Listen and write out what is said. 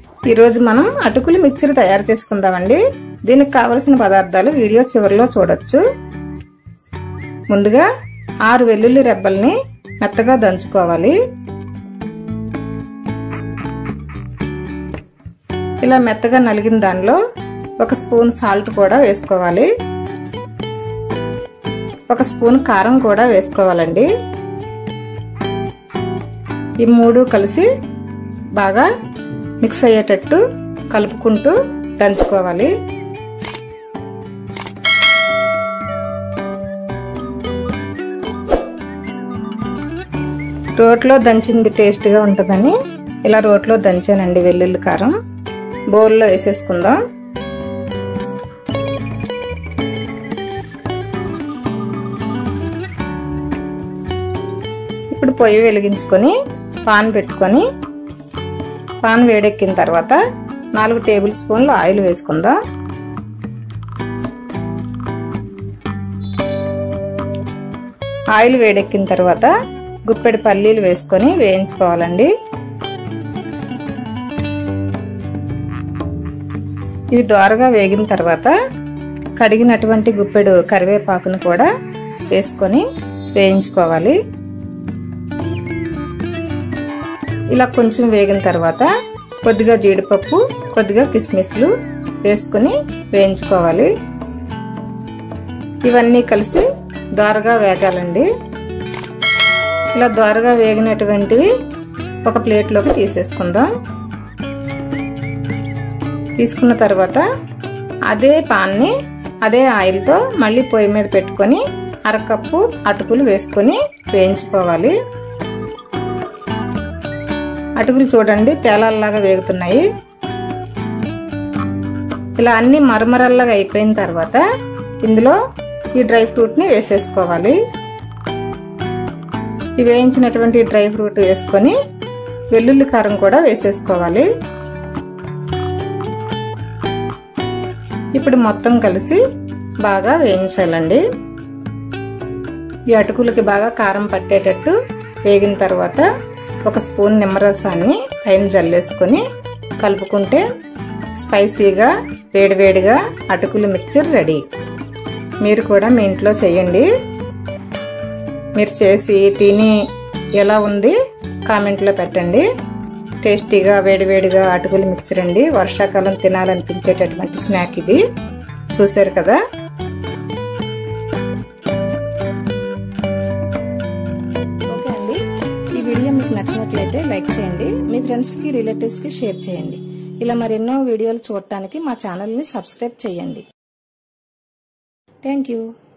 ఈరోజు మనం అటుకులు మిక్చర్ తయారు చేసుకుందామండి దీనికి కావలసిన పదార్థాలు వీడియో చివరిలో చూడొచ్చు ముందుగా ఆరు వెల్లుల్లి రెబ్బల్ని మెత్తగా దంచుకోవాలి ఇలా మెత్తగా నలిగిన దానిలో ఒక స్పూన్ సాల్ట్ కూడా వేసుకోవాలి ఒక స్పూన్ కారం కూడా వేసుకోవాలండి ఈ మూడు కలిసి బాగా మిక్స్ అయ్యేటట్టు కలుపుకుంటూ దంచుకోవాలి రోట్లో దంచింది టేస్ట్గా ఉంటుందని ఇలా రోట్లో దంచానండి వెల్లుల్లి కారం బౌల్లో వేసేసుకుందాం ఇప్పుడు పొయ్యి వెలిగించుకొని పాన్ పెట్టుకొని పాన్ వేడెక్కిన తర్వాత నాలుగు టేబుల్ స్పూన్లు ఆయిల్ వేసుకుందాం ఆయిల్ వేడెక్కిన తర్వాత గుప్పెడి పల్లీలు వేసుకొని వేయించుకోవాలండి ఇవి దోరగా వేగిన తర్వాత కడిగినటువంటి గుప్పెడు కరివేపాకును కూడా వేసుకొని వేయించుకోవాలి ఇలా కొంచెం వేగిన తర్వాత కొద్దిగా జీడిపప్పు కొద్దిగా కిస్మిస్లు వేసుకుని వేయించుకోవాలి ఇవన్నీ కలిసి దోరగా వేగాలండి ఇలా దోరగా వేగినటువంటివి ఒక ప్లేట్లోకి తీసేసుకుందాం తీసుకున్న తర్వాత అదే పాన్ని అదే ఆయిల్తో మళ్ళీ పొయ్యి మీద పెట్టుకొని అరకప్పు అటుకులు వేసుకొని వేయించుకోవాలి అటుకులు చూడండి పేలాల్లాగా వేగుతున్నాయి ఇలా అన్ని మరమరల్లాగా అయిపోయిన తర్వాత ఇందులో ఈ డ్రై ఫ్రూట్ని వేసేసుకోవాలి ఈ వేయించినటువంటి డ్రై ఫ్రూట్ వేసుకొని వెల్లుల్లి కారం కూడా వేసేసుకోవాలి ఇప్పుడు మొత్తం కలిసి బాగా వేయించాలండి ఈ అటుకులకి బాగా కారం పట్టేటట్టు వేగిన తర్వాత ఒక స్పూన్ నిమ్మరసాన్ని పైన జల్లేసుకొని కలుపుకుంటే స్పైసీగా వేడివేడిగా అటుకులు మిక్చర్ రెడీ మీరు కూడా మీ ఇంట్లో చేయండి మీరు చేసి తిని ఎలా ఉంది కామెంట్లో పెట్టండి టేస్టీగా వేడివేడిగా అటుకులు మిక్చర్ అండి వర్షాకాలం తినాలనిపించేటటువంటి స్నాక్ ఇది చూశారు కదా ఓకే అండి ఈ వీడియో మీకు నచ్చినట్లయితే లైక్ చేయండి మీ ఫ్రెండ్స్కి రిలేటివ్స్కి షేర్ చేయండి ఇలా మరెన్నో వీడియోలు చూడటానికి మా ఛానల్ని సబ్స్క్రైబ్ చేయండి థ్యాంక్ యూ